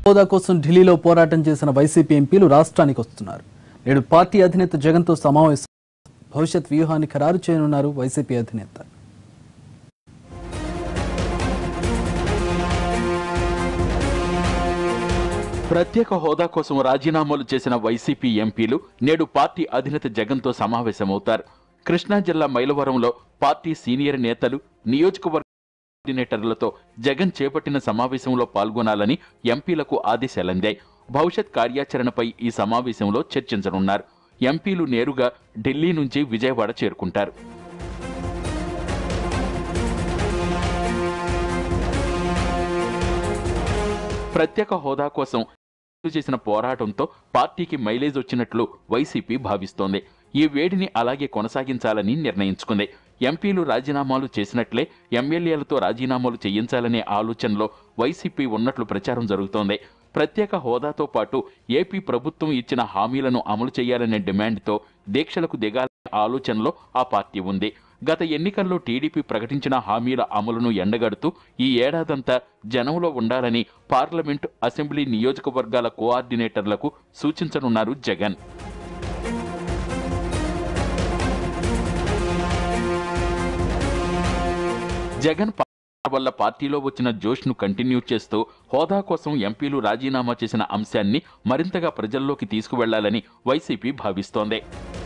హోదా కోసం ఢిల్లీలో పోరాటం చేసిన వైసీపీ ఎంపీలు రాష్ట్రానికి వస్తున్నారు నేడు పార్టీ అధినేత జగన్తో సమావేశం భవిష్యత్ వ్యూహాన్ని ఖరారు చేయనున్నారు వైసీపీ అధినేత ప్రత్యేక హోదా కోసం రాజీనామాలు చేసిన వైసీపీ ఎంపీలు నేడు పార్టీ అధినేత జగన్తో సమావేశమవుతారు కృష్ణా జిల్లా మైలవరంలో పార్టీ సీనియర్ నేతలు నియోజకవర్గ కోఆర్డినేటర్లతో జగన్ చేపట్టిన సమావేశంలో పాల్గొనాలని ఎంపీలకు ఆదేశాలందాయి భవిష్యత్ కార్యాచరణపై ఈ సమావేశంలో చర్చించనున్నారు ఎంపీలు నేరుగా ఢిల్లీ నుంచి విజయవాడ చేరుకుంటారు ప్రత్యేక హోదా కోసం చేసిన పోరాటంతో పార్టీకి మైలేజ్ వచ్చినట్లు వైసీపీ భావిస్తోంది ఈ వేడిని అలాగే కొనసాగించాలని నిర్ణయించుకుంది ఎంపీలు రాజీనామాలు చేసినట్లే ఎమ్మెల్యేలతో రాజీనామాలు చేయించాలనే ఆలోచనలో వైసీపీ ఉన్నట్లు ప్రచారం జరుగుతోంది ప్రత్యేక హోదాతో పాటు ఏపీ ప్రభుత్వం ఇచ్చిన హామీలను అమలు చేయాలనే డిమాండ్తో దీక్షలకు దిగాలనే ఆలోచనలో ఆ పార్టీ ఉంది గత ఎన్నికల్లో టీడీపీ ప్రకటించిన హామీల అమలును ఎండగడుతూ ఈ ఏడాదంతా జనంలో ఉండాలని పార్లమెంటు అసెంబ్లీ నియోజకవర్గాల కోఆర్డినేటర్లకు సూచించనున్నారు జగన్ జగన్ పాలన వల్ల పార్టీలో వచ్చిన జోష్ను కంటిన్యూ చేస్తూ హోదా కోసం ఎంపీలు రాజీనామా చేసిన అంశాన్ని మరింతగా ప్రజల్లోకి తీసుకువెళ్లాలని వైసీపీ భావిస్తోంది